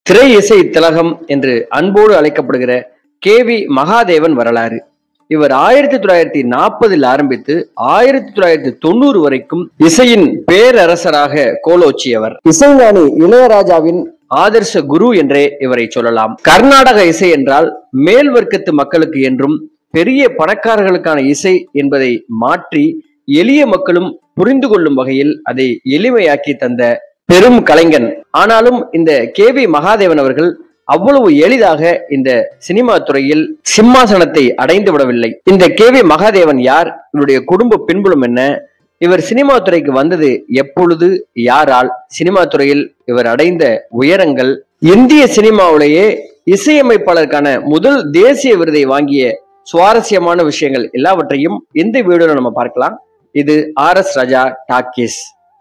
திரை இசை திலகம் என்று அன்போடு அழைக்கப்படுகிற கே வி மகாதேவன் வரலாறு இவர் ஆயிரத்தி தொள்ளாயிரத்தி நாற்பதில் ஆரம்பித்து ஆயிரத்தி தொள்ளாயிரத்தி தொண்ணூறு வரைக்கும் இசையின் பேரரசராக கோலோச்சியவர் இசைஞானி இளையராஜாவின் ஆதர்ச குரு என்றே இவரை சொல்லலாம் கர்நாடக இசை என்றால் மேல் வர்க்கத்து மக்களுக்கு என்றும் பெரிய பணக்காரர்களுக்கான இசை என்பதை மாற்றி எளிய மக்களும் புரிந்து கொள்ளும் வகையில் அதை எளிமையாக்கி தந்த பெரும் கலைஞன் ஆனாலும் இந்த கே வி மகாதேவன் அவர்கள் அவ்வளவு எளிதாக இந்த சினிமா துறையில் சிம்மாசனத்தை அடைந்து விடவில்லை இந்த கே வி மகாதேவன் யார் இவருடைய குடும்ப பின்புலம் என்ன இவர் சினிமா துறைக்கு வந்தது எப்பொழுது யாரால் சினிமா துறையில் இவர் அடைந்த உயரங்கள் இந்திய சினிமாவிலேயே இசையமைப்பாளருக்கான முதல் தேசிய விருதை வாங்கிய சுவாரஸ்யமான விஷயங்கள் எல்லாவற்றையும் இந்த வீடியோல நம்ம பார்க்கலாம் இது ஆர் எஸ் ராஜா டாக்கீஸ்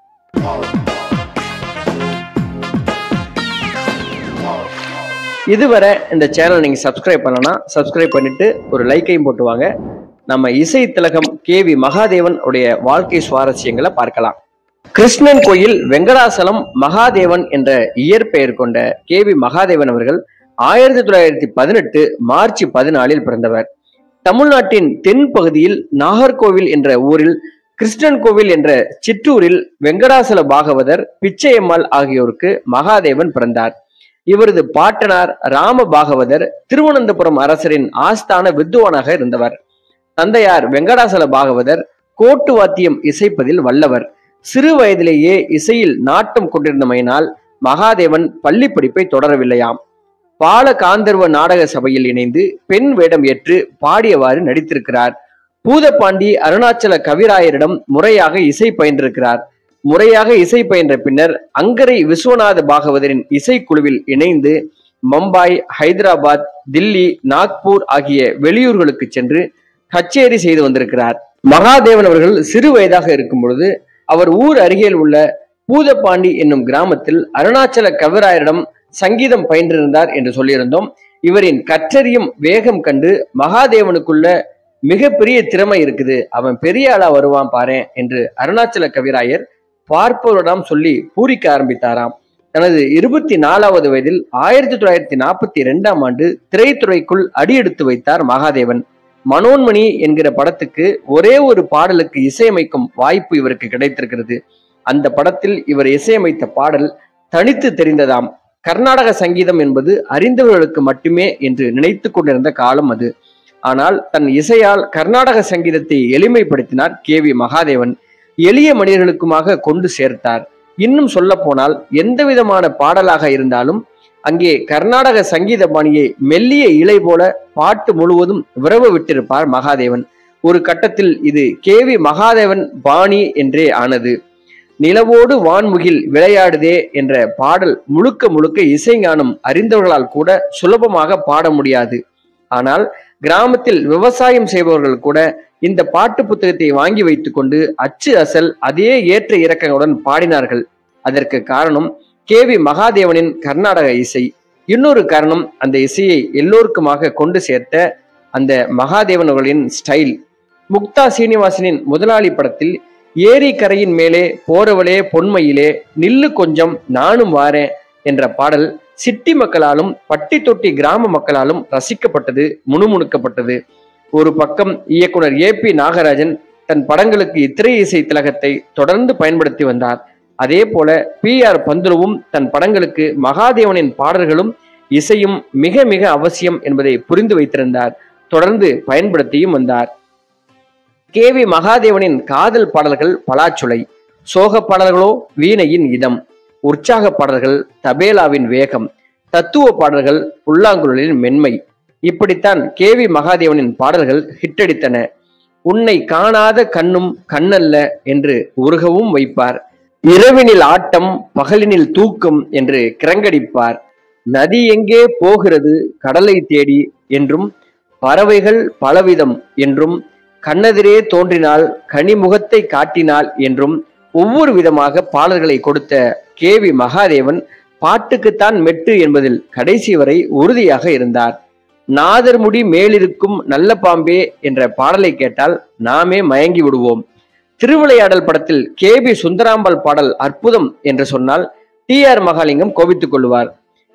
இதுவரை இந்த சேனல் நீங்க சப்ஸ்கிரைப் பண்ணலனா சப்ஸ்கிரைப் பண்ணிட்டு ஒரு லைக்கையும் போட்டு வாங்க நம்ம இசை திலகம் கே வி மகாதேவன் உடைய வாழ்க்கை சுவாரஸ்யங்களை பார்க்கலாம் கிருஷ்ணன் கோயில் வெங்கடாசலம் மகாதேவன் என்ற இயற்பெயர் கொண்ட கே வி மகாதேவன் அவர்கள் ஆயிரத்தி தொள்ளாயிரத்தி பதினெட்டு மார்ச் பதினாலில் பிறந்தவர் தமிழ்நாட்டின் தென் பகுதியில் நாகர்கோவில் என்ற ஊரில் கிருஷ்ணன் கோவில் என்ற சிற்றூரில் வெங்கடாசல பாகவதர் பிச்சையம்மாள் ஆகியோருக்கு மகாதேவன் பிறந்தார் இவரது பாட்டனார் ராம பாகவதர் திருவனந்தபுரம் அரசரின் ஆஸ்தான வித்துவானாக இருந்தவர் தந்தையார் வெங்கடாசல பாகவதர் கோட்டு வாத்தியம் இசைப்பதில் வல்லவர் சிறு வயதிலேயே இசையில் நாட்டம் கொண்டிருந்தமையினால் மகாதேவன் பள்ளி படிப்பை தொடரவில்லையாம் பால காந்தர்வ நாடக சபையில் இணைந்து பெண் வேடம் ஏற்று பாடியவாறு நடித்திருக்கிறார் பூதப்பாண்டி அருணாச்சல கவிராயரிடம் முறையாக இசை பயின்றிருக்கிறார் முறையாக இசை பயின்ற பின்னர் அங்கரை விஸ்வநாத பாகவதரின் இசைக்குழுவில் இணைந்து மம்பாய் ஹைதராபாத் தில்லி நாக்பூர் ஆகிய வெளியூர்களுக்கு சென்று கச்சேரி செய்து வந்திருக்கிறார் மகாதேவன் அவர்கள் சிறு வயதாக இருக்கும் பொழுது அவர் ஊர் அருகில் உள்ள பூதப்பாண்டி என்னும் கிராமத்தில் அருணாச்சல கவிராயரிடம் சங்கீதம் பயின்றிருந்தார் என்று சொல்லியிருந்தோம் இவரின் கற்றறியும் வேகம் கண்டு மகாதேவனுக்குள்ள மிகப்பெரிய திறமை இருக்குது அவன் பெரிய ஆளா வருவான் பாரேன் என்று அருணாச்சல கவிராயர் பார்ப்பவரிடம் சொல்லி பூரிக்க ஆரம்பித்தாராம் தனது இருபத்தி நாலாவது வயதில் ஆயிரத்தி தொள்ளாயிரத்தி நாற்பத்தி இரண்டாம் ஆண்டு திரைத்துறைக்குள் அடியெடுத்து வைத்தார் மகாதேவன் மனோன்மணி என்கிற படத்துக்கு ஒரே ஒரு பாடலுக்கு இசையமைக்கும் வாய்ப்பு இவருக்கு கிடைத்திருக்கிறது அந்த படத்தில் இவர் இசையமைத்த பாடல் தனித்து தெரிந்ததாம் கர்நாடக சங்கீதம் என்பது அறிந்தவர்களுக்கு மட்டுமே என்று நினைத்து கொண்டிருந்த காலம் அது ஆனால் தன் இசையால் கர்நாடக சங்கீதத்தை எளிமைப்படுத்தினார் கே வி மகாதேவன் எளிய மனிதர்களுக்குமாக கொண்டு சேர்த்தார் இன்னும் சொல்ல போனால் எந்த விதமான பாடலாக இருந்தாலும் அங்கே கர்நாடக சங்கீத பாணியை மெல்லிய இலை போல பாட்டு முழுவதும் விரவ விட்டிருப்பார் மகாதேவன் ஒரு கட்டத்தில் இது கே வி மகாதேவன் பாணி என்றே ஆனது நிலவோடு வான்முகில் விளையாடுதே என்ற பாடல் முழுக்க முழுக்க இசைஞானம் அறிந்தவர்களால் கூட சுலபமாக பாட முடியாது ஆனால் கிராமத்தில் விவசாயம் செய்பவர்கள் கூட இந்த பாட்டு புத்தகத்தை வாங்கி வைத்துக்கொண்டு அச்சு அசல் அதே ஏற்ற இறக்கங்களுடன் பாடினார்கள் அதற்கு காரணம் கே வி மகாதேவனின் கர்நாடக இசை இன்னொரு காரணம் அந்த இசையை எல்லோருக்குமாக கொண்டு சேர்த்த அந்த மகாதேவன் அவர்களின் ஸ்டைல் முக்தா சீனிவாசனின் முதலாளி படத்தில் ஏரி கரையின் மேலே போறவளே பொன்மையிலே நில்லு கொஞ்சம் நானும் வாரேன் என்ற பாடல் சிட்டி மக்களாலும் பட்டி தொட்டி கிராம மக்களாலும் ரசிக்கப்பட்டது முணுமுணுக்கப்பட்டது ஒரு பக்கம் இயக்குனர் ஏ பி நாகராஜன் தன் படங்களுக்கு இத்திரை இசை திலகத்தை தொடர்ந்து பயன்படுத்தி வந்தார் அதே போல பி ஆர் பந்துலுவும் தன் படங்களுக்கு மகாதேவனின் பாடல்களும் இசையும் மிக மிக அவசியம் என்பதை புரிந்து வைத்திருந்தார் தொடர்ந்து பயன்படுத்தியும் வந்தார் கே வி மகாதேவனின் காதல் பாடல்கள் பலாச்சுளை சோக பாடல்களோ வீணையின் இதம் உற்சாக பாடல்கள் தபேலாவின் வேகம் தத்துவ பாடல்கள் புல்லாங்குழலின் மென்மை இப்படித்தான் கே வி மகாதேவனின் பாடல்கள் ஹிட்டடித்தன உன்னை காணாத கண்ணும் கண்ணல்ல என்று உருகவும் வைப்பார் இரவினில் ஆட்டம் பகலினில் தூக்கம் என்று கிரங்கடிப்பார் நதி எங்கே போகிறது கடலை தேடி என்றும் பறவைகள் பலவிதம் என்றும் கண்ணெதிரே தோன்றினால் கனிமுகத்தை காட்டினாள் என்றும் ஒவ்வொரு விதமாக பாடல்களை கொடுத்த கே வி மகாதேவன் பாட்டுக்குத்தான் மெட்டு என்பதில் கடைசி வரை உறுதியாக இருந்தார் நாதர்முடி மேலிருக்கும் நல்ல பாம்பே என்ற பாடலை கேட்டால் நாமே மயங்கி விடுவோம் திருவிளையாடல் படத்தில் கே பி சுந்தராம்பாள் பாடல் அற்புதம் என்று சொன்னால் டி ஆர் மகாலிங்கம் கோபித்துக் கொள்வார்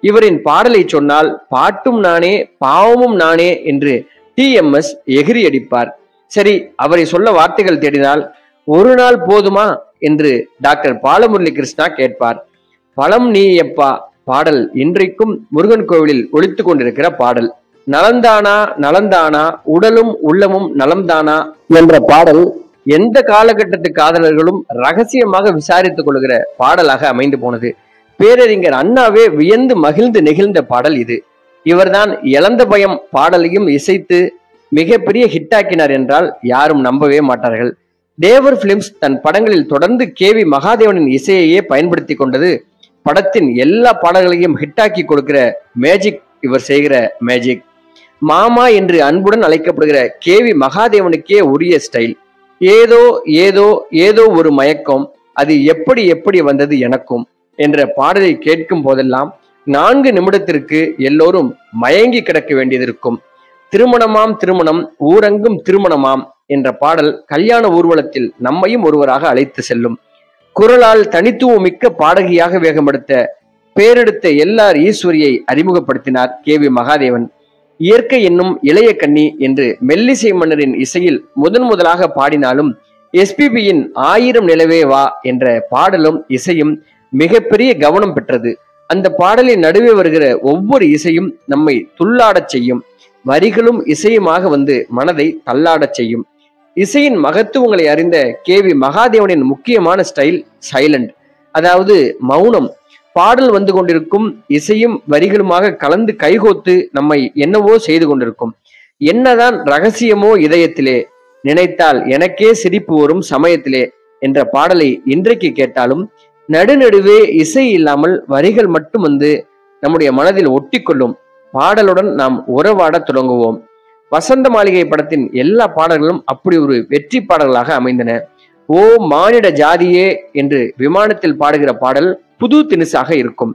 இவரின் பாடலை சொன்னால் பாட்டும் நானே பாவமும் நானே என்று டிஎம்எஸ் எகிரி அடிப்பார் சரி அவரை சொல்ல வார்த்தைகள் தேடினால் ஒரு நாள் போதுமா என்று டாக்டர் பாலமுரளி கிருஷ்ணா கேட்பார் பழம் நீ எப்பா பாடல் இன்றைக்கும் முருகன் கோவிலில் ஒழித்து கொண்டிருக்கிற பாடல் நலந்தானா நலந்தானா உடலும் உள்ளமும் நலம்தானா என்ற பாடல் எந்த காலகட்டத்து காதலர்களும் ரகசியமாக விசாரித்துக் கொள்கிற பாடலாக அமைந்து போனது பேரறிஞர் அண்ணாவே வியந்து மகிழ்ந்து நெகிழ்ந்த பாடல் இது இவர்தான் இழந்த பயம் பாடலையும் இசைத்து மிகப்பெரிய ஹிட்டாக்கினார் என்றால் யாரும் நம்பவே மாட்டார்கள் தேவர் பிலிம்ஸ் தன் படங்களில் தொடர்ந்து கே வி மகாதேவனின் இசையையே பயன்படுத்தி கொண்டது படத்தின் எல்லா பாடல்களையும் ஹிட்டாக்கி கொடுக்கிற மேஜிக் இவர் செய்கிற மேஜிக் மாமா என்று அன்புடன் அழைக்கப்படுகிற கே வி மகாதேவனுக்கே உரிய ஸ்டைல் ஏதோ ஏதோ ஏதோ ஒரு மயக்கம் அது எப்படி எப்படி வந்தது எனக்கும் என்ற பாடலை கேட்கும் போதெல்லாம் நான்கு நிமிடத்திற்கு எல்லோரும் மயங்கி கிடக்க வேண்டியதிருக்கும் திருமணமாம் திருமணம் ஊரங்கும் திருமணமாம் என்ற பாடல் கல்யாண ஊர்வலத்தில் நம்மையும் ஒருவராக அழைத்து செல்லும் குரலால் தனித்துவமிக்க பாடகியாக வேகமெடுத்த பேரெடுத்த எல்லார் ஈஸ்வரியை அறிமுகப்படுத்தினார் கே வி மகாதேவன் இயற்கை என்னும் இளைய கன்னி என்று மெல்லிசை மன்னரின் இசையில் முதன் முதலாக பாடினாலும் எஸ்பிபியின் ஆயிரம் நிலவே வா என்ற பாடலும் இசையும் மிகப்பெரிய கவனம் பெற்றது அந்த பாடலின் நடுவே வருகிற ஒவ்வொரு இசையும் நம்மை துள்ளாடச் செய்யும் வரிகளும் இசையுமாக வந்து மனதை தள்ளாடச் செய்யும் இசையின் மகத்துவங்களை அறிந்த கே வி மகாதேவனின் முக்கியமான ஸ்டைல் சைலண்ட் அதாவது மௌனம் பாடல் வந்து கொண்டிருக்கும் இசையும் வரிகளுமாக கலந்து கைகோத்து நம்மை என்னவோ செய்து கொண்டிருக்கும் என்னதான் ரகசியமோ இதயத்திலே நினைத்தால் எனக்கே சிரிப்பு வரும் சமயத்திலே என்ற பாடலை இன்றைக்கு கேட்டாலும் நடுநடுவே இசை இல்லாமல் வரிகள் மட்டும் வந்து நம்முடைய மனதில் ஒட்டிக்கொள்ளும் பாடலுடன் நாம் உறவாட தொடங்குவோம் வசந்த மாளிகை படத்தின் எல்லா பாடல்களும் அப்படி ஒரு வெற்றி பாடல்களாக அமைந்தன ஓ மானிட ஜாதியே என்று விமானத்தில் பாடுகிற பாடல் புது தினுசாக இருக்கும்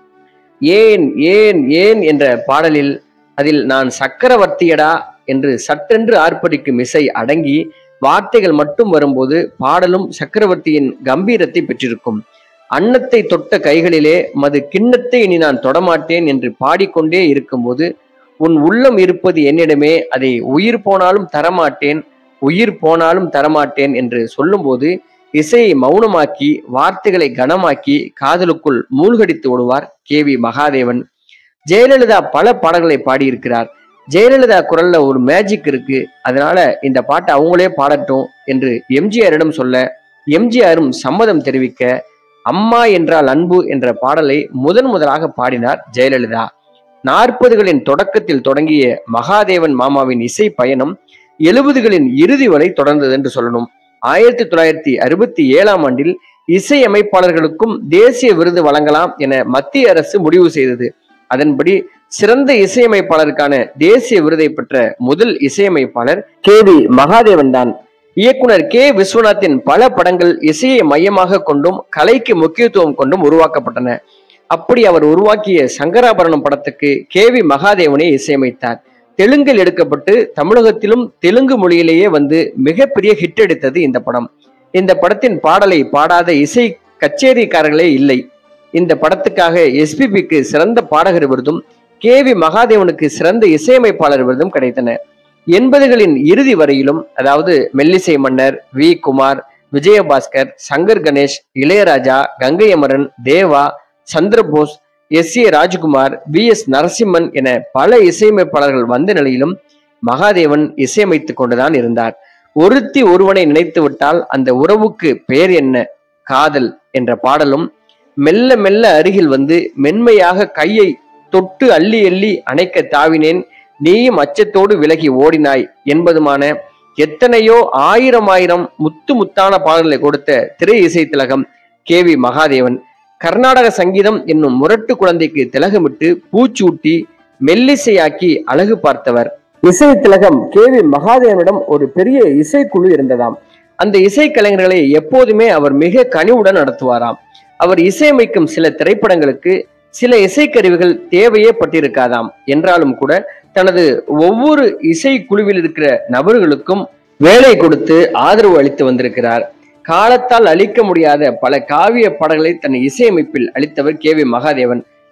ஏன் ஏன் ஏன் என்ற பாடலில் அதில் நான் சக்கரவர்த்தியடா என்று சட்டென்று ஆர்ப்பரிக்கும் இசை அடங்கி வார்த்தைகள் மட்டும் வரும்போது பாடலும் சக்கரவர்த்தியின் கம்பீரத்தை பெற்றிருக்கும் அன்னத்தை தொட்ட கைகளிலே மது கிண்ணத்தை இனி நான் தொடமாட்டேன் என்று பாடிக்கொண்டே இருக்கும்போது உன் உள்ளம் இருப்பது என்னிடமே அதை உயிர் போனாலும் தரமாட்டேன் உயிர் போனாலும் தரமாட்டேன் என்று சொல்லும்போது இசையை மௌனமாக்கி வார்த்தைகளை கனமாக்கி காதலுக்குள் மூழ்கடித்து விடுவார் கே வி மகாதேவன் ஜெயலலிதா பல பாடல்களை பாடியிருக்கிறார் ஜெயலலிதா குரல்ல ஒரு மேஜிக் இருக்கு அதனால இந்த பாட்டை அவங்களே பாடட்டும் என்று எம்ஜிஆரிடம் சொல்ல எம்ஜிஆரும் சம்மதம் தெரிவிக்க அம்மா என்றால் அன்பு என்ற பாடலை முதன் முதலாக பாடினார் ஜெயலலிதா நாற்பதுகளின் தொடக்கத்தில் தொடங்கிய மகாதேவன் மாமாவின் இசை பயணம் எழுபதுகளின் இறுதி வரை தொடர்ந்தது என்று சொல்லணும் ஆயிரத்தி தொள்ளாயிரத்தி அறுபத்தி ஏழாம் ஆண்டில் இசை அமைப்பாளர்களுக்கும் தேசிய விருது வழங்கலாம் என மத்திய அரசு முடிவு செய்தது அதன்படி சிறந்த இசையமைப்பாளருக்கான தேசிய விருதை பெற்ற முதல் இசையமைப்பாளர் கே வி மகாதேவன் தான் இயக்குனர் கே விஸ்வநாத்தின் பல படங்கள் இசையை மையமாக கொண்டும் கலைக்கு முக்கியத்துவம் கொண்டும் உருவாக்கப்பட்டன அப்படி அவர் உருவாக்கிய சங்கராபரணம் படத்துக்கு கே வி மகாதேவனை இசையமைத்தார் தெலுங்கில் எடுக்கப்பட்டு தமிழகத்திலும் தெலுங்கு மொழியிலேயே வந்து மிகப்பெரிய ஹிட் அடித்தது இந்த படம் இந்த படத்தின் பாடலை பாடாத இசை கச்சேரிக்காரர்களே இல்லை இந்த படத்துக்காக எஸ்பிபிக்கு சிறந்த பாடகர் விருதும் கே வி மகாதேவனுக்கு சிறந்த இசையமைப்பாளர் விருதும் கிடைத்தன எண்பதுகளின் இறுதி வரையிலும் அதாவது மெல்லிசை மன்னர் V Kumar Vijayabhaskar Shankar Ganesh Ilaiyaraaja Gangai Amaran Deva Chandrabose S A Rajkumar V S Narasimhan என பல இசையமைப்பாளர்கள் வந்த நிலையிலும் மகாதேவன் இசையமைத்துக் கொண்டுதான் இருந்தார் ஒருத்தி ஒருவனை நினைத்து விட்டால் அந்த உறவுக்கு பெயர் என்ன காதல் என்ற பாடலும் மெல்ல மெல்ல அருகில் வந்து மென்மையாக கையை தொட்டு அள்ளி அள்ளி அணைக்க தாவினேன் நீயும் அச்சத்தோடு விலகி ஓடினாய் என்பதுமான எத்தனையோ ஆயிரம் ஆயிரம் முத்து முத்தான பாடல்களை கொடுத்த திரை இசை திலகம் கே வி மகாதேவன் கர்நாடக சங்கீதம் என்னும் முரட்டு குழந்தைக்கு திலகமிட்டு பூச்சூட்டி மெல்லிசையாக்கி அழகு பார்த்தவர் இசை திலகம் கே வி மகாதேவனிடம் ஒரு பெரிய இசைக்குழு இருந்ததாம் அந்த இசைக்கலைஞர்களை எப்போதுமே அவர் மிக கனிவுடன் நடத்துவாராம் அவர் இசையமைக்கும் சில திரைப்படங்களுக்கு சில இசைக்கருவிகள் தேவையே பட்டிருக்காதாம் என்றாலும் கூட தனது ஒவ்வொரு இசை குழுவில் இருக்கிற நபர்களுக்கும் வேலை கொடுத்து ஆதரவு அளித்து வந்திருக்கிறார் காலத்தால் அழிக்க முடியாத பல காவிய பாடல்களை தன் இசையமைப்பில் அளித்தவர் கே வி மகாதேவன்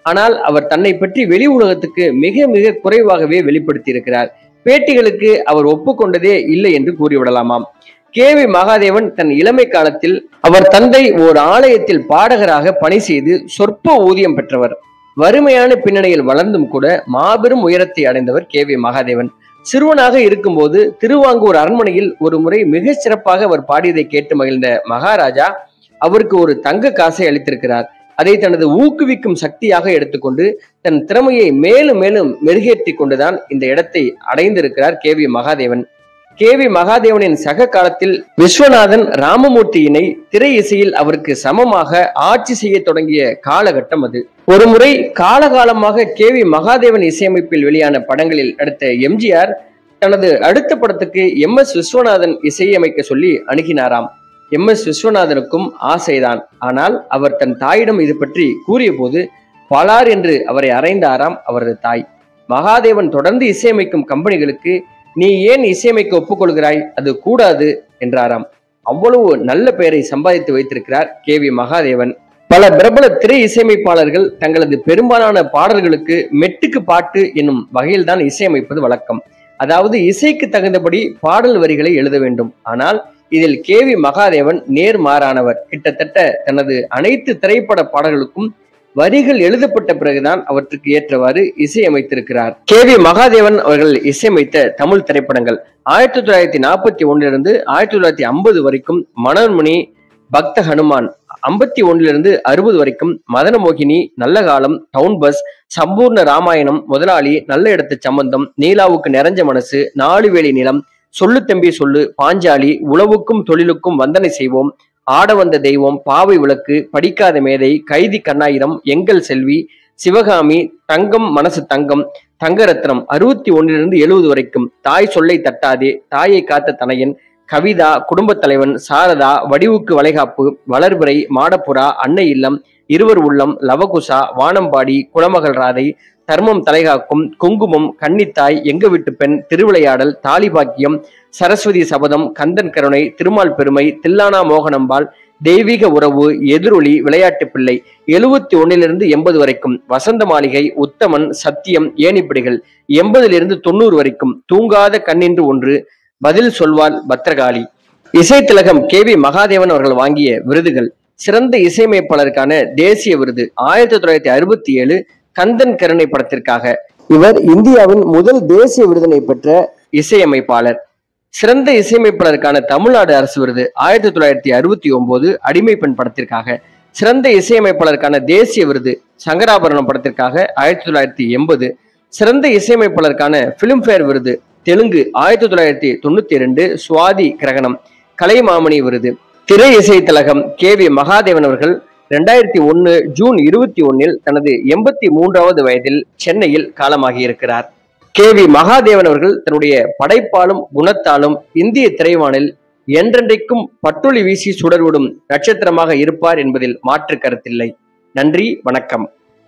ஆனால் அவர் தன்னை பற்றி வெளி உலகத்துக்கு மிக மிக குறைவாகவே வெளிப்படுத்தி இருக்கிறார் பேட்டிகளுக்கு அவர் ஒப்புக்கொண்டதே இல்லை என்று கூறிவிடலாமாம் கே வி மகாதேவன் தன் இளமை காலத்தில் அவர் தந்தை ஓர் ஆலயத்தில் பாடகராக பணி செய்து சொற்ப ஊதியம் பெற்றவர் வறுமையான பின்னணியில் வளர்ந்தும் கூட மாபெரும் உயரத்தை அடைந்தவர் கே வி மகாதேவன் சிறுவனாக இருக்கும்போது திருவாங்கூர் அரண்மனையில் ஒரு முறை மிக சிறப்பாக அவர் பாடியதை கேட்டு மகிழ்ந்த மகாராஜா அவருக்கு ஒரு தங்க காசை அளித்திருக்கிறார் அதை தனது ஊக்குவிக்கும் சக்தியாக எடுத்துக்கொண்டு தன் திறமையை மேலும் மேலும் மெருகேற்றி கொண்டுதான் இந்த இடத்தை அடைந்திருக்கிறார் K V Mahadevan K V மகாதேவனின் சக காலத்தில் விஸ்வநாதன் ராமமூர்த்தி இணை திரை இசையில் அவருக்கு சமமாக ஆட்சி செய்ய தொடங்கிய காலகட்டம் அது ஒருமுறை காலகாலமாக கே வி மகாதேவன் இசையமைப்பில் வெளியான படங்களில் அடுத்த எம்ஜிஆர் தனது அடுத்த படத்துக்கு எம் எஸ் விஸ்வநாதன் இசையமைக்க சொல்லி அணுகினாராம் எம் எஸ் விஸ்வநாதனுக்கும் ஆசைதான் ஆனால் அவர் தன் தாயிடம் இது பற்றி கூறிய போது பலார் என்று அவரை அறைந்தாராம் அவரது தாய் மகாதேவன் தொடர்ந்து இசையமைக்கும் கம்பெனிகளுக்கு நீ ஏன் இசையமைக்க ஒப்புக்கொள்கிறாய் அது கூடாது என்றாராம் அவ்வளவு நல்ல பெயரை சம்பாதித்து வைத்திருக்கிறார் கே வி மகாதேவன் பல பிரபல திரை இசையமைப்பாளர்கள் தங்களது பெரும்பாலான பாடல்களுக்கு மெட்டுக்கு பாட்டு என்னும் வகையில்தான் இசையமைப்பது வழக்கம் அதாவது இசைக்கு தகுந்தபடி பாடல் வரிகளை எழுத வேண்டும் ஆனால் இதில் கே வி மகாதேவன் நேர்மாறானவர் கிட்டத்தட்ட தனது அனைத்து திரைப்பட பாடல்களுக்கும் வரிகள் எழுதப்பட்ட பிறகுதான் அவற்றுக்கு ஏற்றவாறு இசையமைத்திருக்கிறார் கே வி மகாதேவன் அவர்கள் இசையமைத்த தமிழ் திரைப்படங்கள் ஆயிரத்தி தொள்ளாயிரத்தி நாற்பத்தி ஒன்னிலிருந்து ஆயிரத்தி தொள்ளாயிரத்தி ஐம்பது வரைக்கும் மனோன்மணி பக்த ஹனுமான் ஐம்பத்தி ஒன்னிலிருந்து அறுபது வரைக்கும் மதனமோகினி நல்ல காலம் டவுன் பஸ் சம்பூர்ண ராமாயணம் முதலாளி நல்ல இடத்து சம்பந்தம் நீலாவுக்கு நிறைஞ்ச மனசு நாலு வேலி நிலம் சொல்லு தம்பி சொல்லு பாஞ்சாலி உழவுக்கும் தொழிலுக்கும் வந்தனை செய்வோம் ஆட வந்த தெய்வம் பாவை விளக்கு படிக்காத மேதை கைதி கண்ணாயிரம் எங்கள் செல்வி சிவகாமி தங்கம் மனசு தங்கம் தங்கரத்னம் அறுபத்தி ஒன்னிலிருந்து எழுபது வரைக்கும் தாய் சொல்லை தட்டாதே தாயை காத்த தனையன் கவிதா குடும்பத் தலைவன் சாரதா வடிவுக்கு வளைகாப்பு வளர்பிறை மாடப்புறா அன்னை இல்லம் இருவர் உள்ளம் லவகுசா வானம்பாடி குளமகள் ராதை தர்மம் தலைகாக்கும் குங்குமம் கன்னித்தாய் எங்க வீட்டு பெண் திருவிளையாடல் தாலிபாக்கியம் சரஸ்வதி சபதம் கந்தன் கருணை திருமால் பெருமை தில்லானா மோகனம்பாள் தெய்வீக உறவு எதிரொலி விளையாட்டு பிள்ளை எழுபத்தி ஒன்னிலிருந்து எண்பது வரைக்கும் வசந்த மாளிகை உத்தமன் சத்தியம் ஏணிப்படிகள் எண்பதிலிருந்து தொண்ணூறு வரைக்கும் தூங்காத கண்ணின்று ஒன்று பதில் சொல்வாள் பத்ரகாளி இசை திலகம் கே வி மகாதேவன் அவர்கள் வாங்கிய விருதுகள் சிறந்த இசையமைப்பாளருக்கான தேசிய விருது ஆயிரத்தி தொள்ளாயிரத்தி அறுபத்தி ஏழு கந்தன் கருணை படத்திற்காக இவர் இந்தியாவின் முதல் தேசிய விருதினை பெற்ற இசையமைப்பாளர் சிறந்த இசையமைப்பாளருக்கான தமிழ்நாடு அரசு விருது ஆயிரத்தி தொள்ளாயிரத்தி அறுபத்தி ஒன்பது அடிமை பெண் படத்திற்காக சிறந்த இசையமைப்பாளருக்கான தேசிய விருது சங்கராபரணம் படத்திற்காக ஆயிரத்தி தொள்ளாயிரத்தி எண்பது சிறந்த இசையமைப்பாளருக்கான பிலிம்பேர் விருது தெலுங்கு ஆயிரத்தி தொள்ளாயிரத்தி தொண்ணூத்தி இரண்டு சுவாதி கிரகணம் கலைமாமணி விருது திரை இசை திலகம் கே வி மகாதேவன் அவர்கள் ரெண்டாயிரத்தி ஒன்னு ஜூன் இருபத்தி ஒன்னில் தனது எண்பத்தி மூன்றாவது வயதில் சென்னையில் காலமாகி இருக்கிறார் கே வி மகாதேவன் அவர்கள் தன்னுடைய படைப்பாலும் குணத்தாலும் இந்திய திரைவானில் என்றென்றைக்கும் பட்டொளி வீசி சுடர்விடும் நட்சத்திரமாக இருப்பார் என்பதில் மாற்று கருத்தில்லை நன்றி வணக்கம்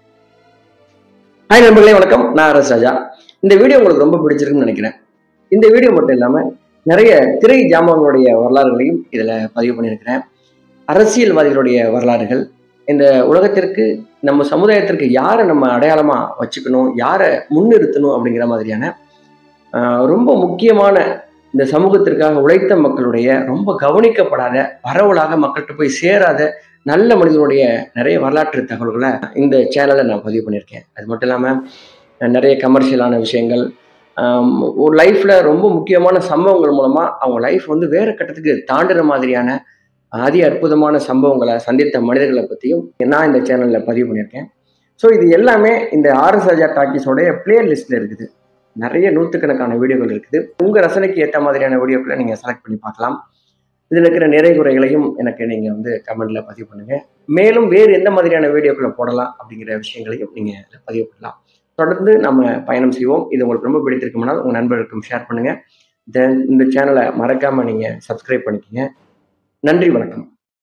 ஹாய் நண்பர்களே வணக்கம் நான் அரஸ் ராஜா இந்த வீடியோ உங்களுக்கு ரொம்ப பிடிச்சிருக்குன்னு நினைக்கிறேன் இந்த வீடியோ மட்டும் இல்லாம நிறைய திரை ஜாமான்களுடைய வரலாறுகளையும் இதுல பதிவு பண்ணியிருக்கிறேன் அரசியல்வாதிகளுடைய வரலாறுகள் இந்த உலகத்திற்கு நம்ம சமுதாயத்திற்கு யாரை நம்ம அடையாளமா வச்சுக்கணும் யாரை முன்னிறுத்தணும் அப்படிங்கிற மாதிரியான ஆஹ், ரொம்ப முக்கியமான இந்த சமூகத்திற்காக உழைத்த மக்களுடைய ரொம்ப கவனிக்கப்படாத பரவலாக மக்கள்கிட்ட போய் சேராத நல்ல மனிதனுடைய நிறைய வரலாற்று தகவல்களை இந்த சேனலில் நான் பதிவு பண்ணியிருக்கேன் அது மட்டும் இல்லாமல் நிறைய கமர்ஷியலான விஷயங்கள் ஆம், ஒரு லைஃப்பில் ரொம்ப முக்கியமான சம்பவங்கள் மூலமாக அவங்க லைஃப் வந்து வேறு கட்டத்துக்கு தாண்டுற மாதிரியான அதி அற்புதமான சம்பவங்களை சந்தித்த மனிதர்களை பற்றியும் நான் இந்த சேனலில் பதிவு பண்ணியிருக்கேன் ஸோ இது எல்லாமே இந்த ஆர்எஸ் ராஜா டாக்கீஸோடைய பிளேலிஸ்ட்டில் இருக்குது நிறைய நூற்றுக்கணக்கான வீடியோகள் இருக்குது உங்கள் ரசனைக்கு ஏற்ற மாதிரியான வீடியோக்களை நீங்கள் செலக்ட் பண்ணி பார்க்கலாம் இதில் இருக்கிற நிறை குறைகளையும் எனக்கு நீங்கள் வந்து கமெண்டில் பதிவு பண்ணுங்கள் மேலும் வேறு எந்த மாதிரியான வீடியோக்களை போடலாம் அப்படிங்கிற விஷயங்களையும் நீங்கள் பதிவு பண்ணலாம் தொடர்ந்து நம்ம பயணம் செய்வோம் இது உங்களுக்கு ரொம்ப பிடித்திருக்குமானால் உங்கள் நண்பர்களுக்கும் ஷேர் பண்ணுங்கள் தென் இந்த சேனலை மறக்காமல் நீங்கள் சப்ஸ்கிரைப் பண்ணிக்கோங்க நன்றி வணக்கம்